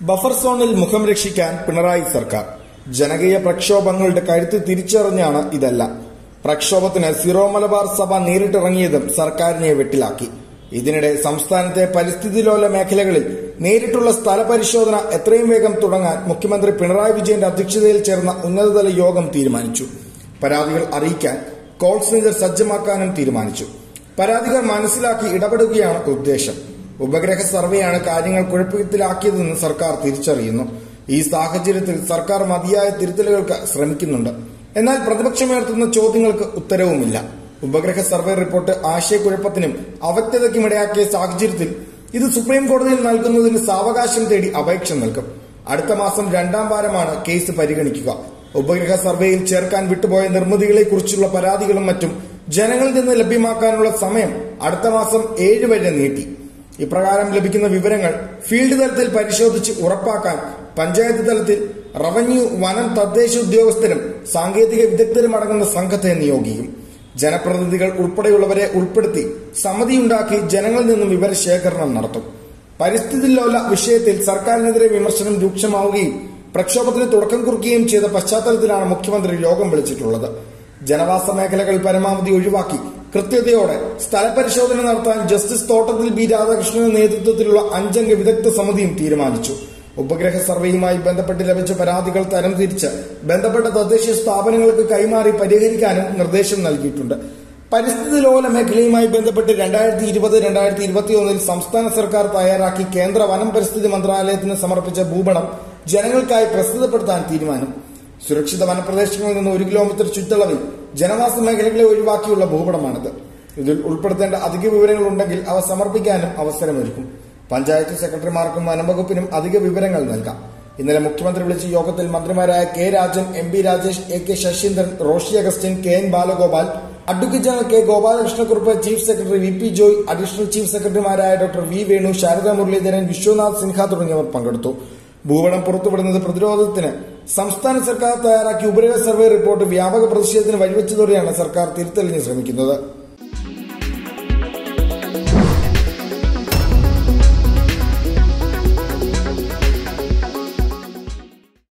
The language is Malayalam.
ബഫർ സോണിൽ മുഖം രക്ഷിക്കാൻ പിണറായി സർക്കാർ ജനകീയ പ്രക്ഷോഭങ്ങളുടെ കരുത്ത് തിരിച്ചറിഞ്ഞാണ് ഇതെല്ലാം പ്രക്ഷോഭത്തിന് സിറോ മലബാർ സഭ നേരിട്ടിറങ്ങിയതും സർക്കാരിനെ വെട്ടിലാക്കി ഇതിനിടെ സംസ്ഥാനത്തെ പരിസ്ഥിതിലോല മേഖലകളിൽ നേരിട്ടുള്ള സ്ഥലപരിശോധന എത്രയും വേഗം തുടങ്ങാൻ മുഖ്യമന്ത്രി പിണറായി വിജയന്റെ അധ്യക്ഷതയിൽ ചേർന്ന ഉന്നതതല യോഗം തീരുമാനിച്ചു പരാതികൾ അറിയിക്കാൻ കോൾ സെന്റർ സജ്ജമാക്കാനും തീരുമാനിച്ചു പരാതികൾ മനസ്സിലാക്കി ഇടപെടുകയാണ് ഉദ്ദേശം ഉപഗ്രഹ സർവേയാണ് കാര്യങ്ങൾ കുഴപ്പത്തിലാക്കിയതെന്ന് സർക്കാർ തിരിച്ചറിയുന്നു ഈ സാഹചര്യത്തിൽ സർക്കാർ മതിയായ തിരുത്തലുകൾക്ക് ശ്രമിക്കുന്നുണ്ട് എന്നാൽ പ്രതിപക്ഷമുയർത്തുന്ന ചോദ്യങ്ങൾക്ക് ഉത്തരവുമില്ല ഉപഗ്രഹ സർവേ റിപ്പോർട്ട് ആശയക്കുഴപ്പത്തിനും അവ്യക്തതയ്ക്കും ഇടയാക്കിയ സാഹചര്യത്തിൽ ഇത് സുപ്രീം കോടതിയിൽ നൽകുന്നതിന് സാവകാശം തേടി അപേക്ഷ നൽകും അടുത്ത മാസം രണ്ടാം വാരമാണ് കേസ് പരിഗണിക്കുക ഉപഗ്രഹ സർവേയിൽ ചേർക്കാൻ വിട്ടുപോയ നിർമ്മിതികളെക്കുറിച്ചുള്ള പരാതികളും മറ്റും ജനങ്ങളിൽ നിന്ന് ലഭ്യമാക്കാനുള്ള സമയം അടുത്ത മാസം ഏഴ് വരെ നീട്ടി ഇപ്രകാരം ലഭിക്കുന്ന വിവരങ്ങൾ ഫീൽഡ് തലത്തിൽ പരിശോധിച്ച് ഉറപ്പാക്കാൻ പഞ്ചായത്ത് തലത്തിൽ റവന്യൂ വനം തദ്ദേശ ഉദ്യോഗസ്ഥരും സാങ്കേതിക വിദഗ്ധരും അടങ്ങുന്ന സംഘത്തെ നിയോഗിക്കും ജനപ്രതിനിധികൾ ഉൾപ്പെടെയുള്ളവരെ ഉൾപ്പെടുത്തി സമിതിയുണ്ടാക്കി ജനങ്ങളിൽ നിന്നും വിവരശേഖരണം നടത്തും പരിസ്ഥിതി ലോല വിഷയത്തിൽ സർക്കാരിനെതിരെ വിമർശനം രൂക്ഷമാവുകയും പ്രക്ഷോഭത്തിന് തുടക്കം കുറിക്കുകയും ചെയ്ത പശ്ചാത്തലത്തിലാണ് മുഖ്യമന്ത്രി യോഗം വിളിച്ചിട്ടുള്ളത് ജനവാസ മേഖലകൾ പരമാവധി ഒഴിവാക്കി കൃത്യതയോടെ സ്ഥലപരിശോധന നടത്താൻ ജസ്റ്റിസ് തോട്ടത്തിൽ ബി രാധാകൃഷ്ണന്റെ നേതൃത്വത്തിലുള്ള അഞ്ചംഗ വിദഗ്ധ സമിതിയും തീരുമാനിച്ചു ഉപഗ്രഹ സർവേയുമായി ബന്ധപ്പെട്ട് ലഭിച്ച പരാതികൾ തരംതിരിച്ച് ബന്ധപ്പെട്ട തദ്ദേശ സ്ഥാപനങ്ങൾക്ക് കൈമാറി പരിഹരിക്കാനും നിർദ്ദേശം നൽകിയിട്ടുണ്ട് പരിസ്ഥിതി ലോല മേഖലയുമായി ബന്ധപ്പെട്ട് രണ്ടായിരത്തി ഇരുപത് രണ്ടായിരത്തി ഇരുപത്തിയൊന്നിൽ സംസ്ഥാന സർക്കാർ തയ്യാറാക്കി കേന്ദ്ര വനം പരിസ്ഥിതി മന്ത്രാലയത്തിന് സമർപ്പിച്ച ഭൂപടം ജനങ്ങൾക്കായി പ്രസിദ്ധപ്പെടുത്താൻ തീരുമാനം സുരക്ഷിത വനപ്രദേശങ്ങളിൽ നിന്ന് ഒരു കിലോമീറ്റർ ചുറ്റളവിൽ ജനവാസ മേഖലകളെ ഒഴിവാക്കിയുള്ള ഭൂപടമാണിത് ഇതിൽ ഉൾപ്പെടുത്തേണ്ട അധിക വിവരങ്ങൾ ഉണ്ടെങ്കിൽ അവ സമർപ്പിക്കാനും അവസരമൊരുക്കും പഞ്ചായത്ത് സെക്രട്ടറിമാർക്കും വനംവകുപ്പിനും അധിക വിവരങ്ങൾ നൽകാം ഇന്നലെ മുഖ്യമന്ത്രി വിളിച്ച യോഗത്തിൽ മന്ത്രിമാരായ K Rajan M P Rajesh A K Saseendran Roshi Augustine K N Balagopal advocate general K Gopalakrishna Kurup chief secretary V P Joy additional chief സെക്രട്ടറിമാരായ ഡോക്ടർ വി വേണു ശാരദ മുരളീധരൻ വിശ്വനാഥ് സിൻഹ തുടങ്ങിയവർ പങ്കെടുത്തു ഭൂപടം പുറത്തുവിടുന്നത് പ്രതിരോധത്തിന് സംസ്ഥാന സർക്കാർ തയ്യാറാക്കിയ ഉപഗ്രഹ സർവേ റിപ്പോർട്ട് വ്യാപക പ്രതിഷേധത്തിന് വഴിവെച്ചതോടെയാണ് സർക്കാർ തിരുത്തലിന് ശ്രമിക്കുന്നത്